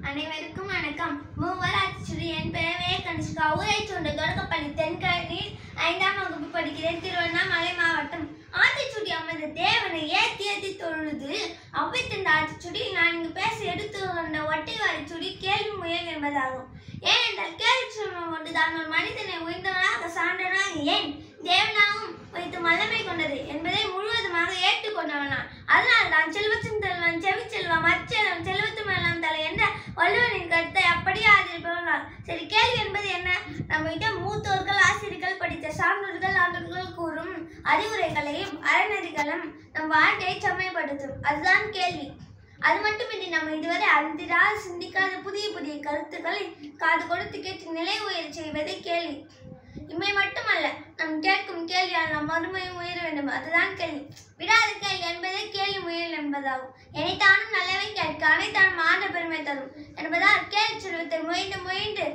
அனைவருக்கும் வணக்கம் மூவர் அச்சுடி என் பெயரே கனிஷ்கா ஊரை சொந்த தொடக்கப்பள்ளி தென்கரையில் ஐந்தாம் வகுப்பு படிக்கிறேன் திருவண்ணாமலை மாவட்டம் ஆத்திச்சுடி அமர்ந்த தேவனை ஏத்தி ஏத்தி தொழுது அவ்வித்தந்த ஆத்திச்சுடி நான் இங்கு பேச எடுத்து வந்த ஒட்டை வாரிச்சுடி கேள்வி முயல் என்பதாகும் ஏனென்றால் கேள்வி சொல்வம் கொண்டு தான் ஒரு மனிதனை உயர்ந்தவனாக சான்றவனாக ஏன் தேவனாகவும் வைத்து வல்லமை கொண்டது என்பதை முழுவதுமாக ஏற்றுக்கொண்டவனான் அதனால் தான் செல்வத்தின் செல்வன் செவிச்செல்வம் அச்செல்வம் செல்வத்தும் எல்லாம் தலை என்ற வள்ளுவனின் கருத்தை அப்படியே ஆதரிப்பவனால் சரி கேள்வி என்பது என்ன நம்மிட்ட மூத்தோர்கள் ஆசிரியர்கள் படித்த சான்றோர்கள் ஆண்டோர்கள் கூறும் அறிவுரைகளையும் அறநெறிகளும் நம் வாழ்க்கையை செம்மைப்படுத்தும் அதுதான் கேள்வி அது மட்டுமின்றி நம்ம இதுவரை அறிந்திராத சிந்திக்காத புதிய புதிய கருத்துக்களை காது கொடுத்து கேட்டு நிலை உயரச் செய்வதே கேள்வி இம்மை மட்டுமல்ல நம் கேட்கும் கேள்வியால் நம் மறுமையும் உயர வேண்டும் அதுதான் கேள்வி விடாத கேள்வி என்பதே கேள்வி முயல் என்பதாகும் எனைத்தானும் நல்லவை கேட்க அனைத்தானும் ஆண்ட பெருமை தரும் என்பதால் கேள்வி செல்வத்தை முயன்று முயன்று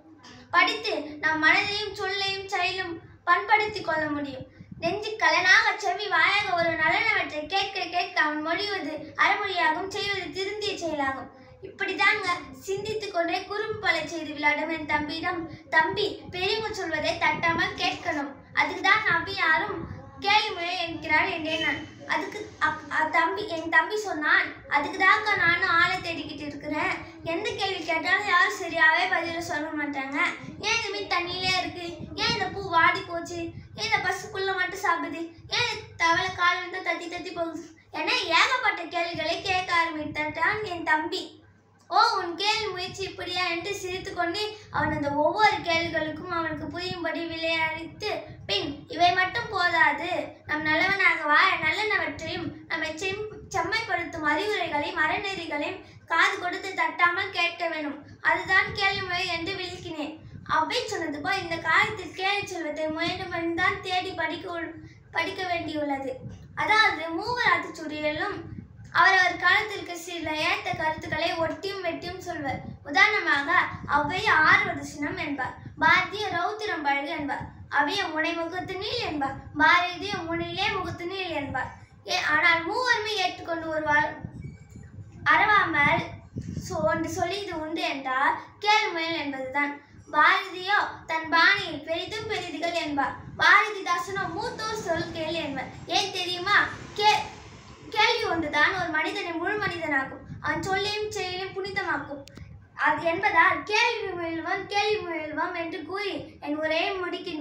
படித்து நம் மனதையும் சொல்லையும் செயலும் பண்படுத்திக் கொள்ள முடியும் நெஞ்சு கலனாக செவி வாயாக ஒரு நலனவற்றை கேட்க கேட்க அவன் மொழிவது அறமொழியாகும் செய்வது திருந்திய செயலாகும் இப்படிதாங்க சிந்தித்துக் கொண்டே குறும்பு பல செய்து விளையாடும் என் தம்பியிடம் தம்பி பெரியவங்க சொல்வதை தட்டாமல் கேட்கணும் அதுக்குதான் நம்பி யாரும் கேள்வி முறை என்கிறார் என்றேன் நான் அதுக்கு அப்- அ- தம்பி என் தம்பி சொன்னான் அதுக்கு தாங்க நானும் ஆளை தேடிக்கிட்டு இருக்கிறேன் எந்த கேள்வி கேட்டாலும் யாரும் சரியாவே பதில சொல்ல மாட்டாங்க ஏன் இந்த மீன் தண்ணியிலே இருக்கு ஏன் இந்த பூ வாடி போச்சு ஏன் இந்த பசு புல்ல மட்டும் சாப்பிடுது ஏன் இந்த தவளை கால் வந்து தத்தி தத்தி போகுது என ஏகப்பட்ட கேள்விகளை கேட்க ஆரம்பித்தான் என் தம்பி ஓ உன் கேள்வி முயற்சி இப்படியா என்று சிரித்துக்கொண்டு அவன் அந்த ஒவ்வொரு கேள்விகளுக்கும் அவனுக்கு புரியும்படி விளையாடித்து பின் இவை மட்டும் போதாது நம் நல்லவனாக வாழ நல்லனவற்றையும் நம்மை செம் செம்மைப்படுத்தும் அறிவுரைகளையும் அறநெறிகளையும் காது கொடுத்து தட்டாமல் கேட்க வேண்டும் அதுதான் கேள்வி முறை என்று விளக்கினேன் அவை சொன்னது போல் இந்த காலத்தில் கேள்வி செல்வத்தை முயன்று தான் தேடி படிக்க உள்- படிக்க வேண்டியுள்ளது அதாவது மூவர் ஆத்திச்சூடியிலும் அவரவர் காலத்திற்கு சில ஏற்ற கருத்துக்களை ஒட்டியும் வெட்டியும் சொல்வர் உதாரணமாக அவ்வைய ஆறுவது சினம் என்பார் பாரதிய ரௌத்திரம் பழகு என்பார் அவைய முனை முகத்து நீள் என்பார் பாரதிய முனையிலே முகத்து நீள் என்பார் ஏ ஆனால் மூவருமே ஏற்றுக்கொண்டு ஒருவார் அறவாமல் சொ- ஒன்று சொல்லியது உண்டு என்றால் கேள்முயல் என்பதுதான் பாரதியோ தன் பாணியில் பெரிதும் பெரிதுகள் என்பார் பாரதிதாசனோ மூத்தோர் சொல் கேள் என்பார் ஏன் தெரியுமா கே கேள்வி ஒன்றுதான் ஒரு மனிதனை முழு மனிதனாக்கும் அவன் சொல்லையும் செயலையும் புனிதமாக்கும் அது என்பதால் கேள்வி முயல்வோம் கேள்வி முயல்வோம் என்று கூறி என் உரையை முடிக்கின்றேன்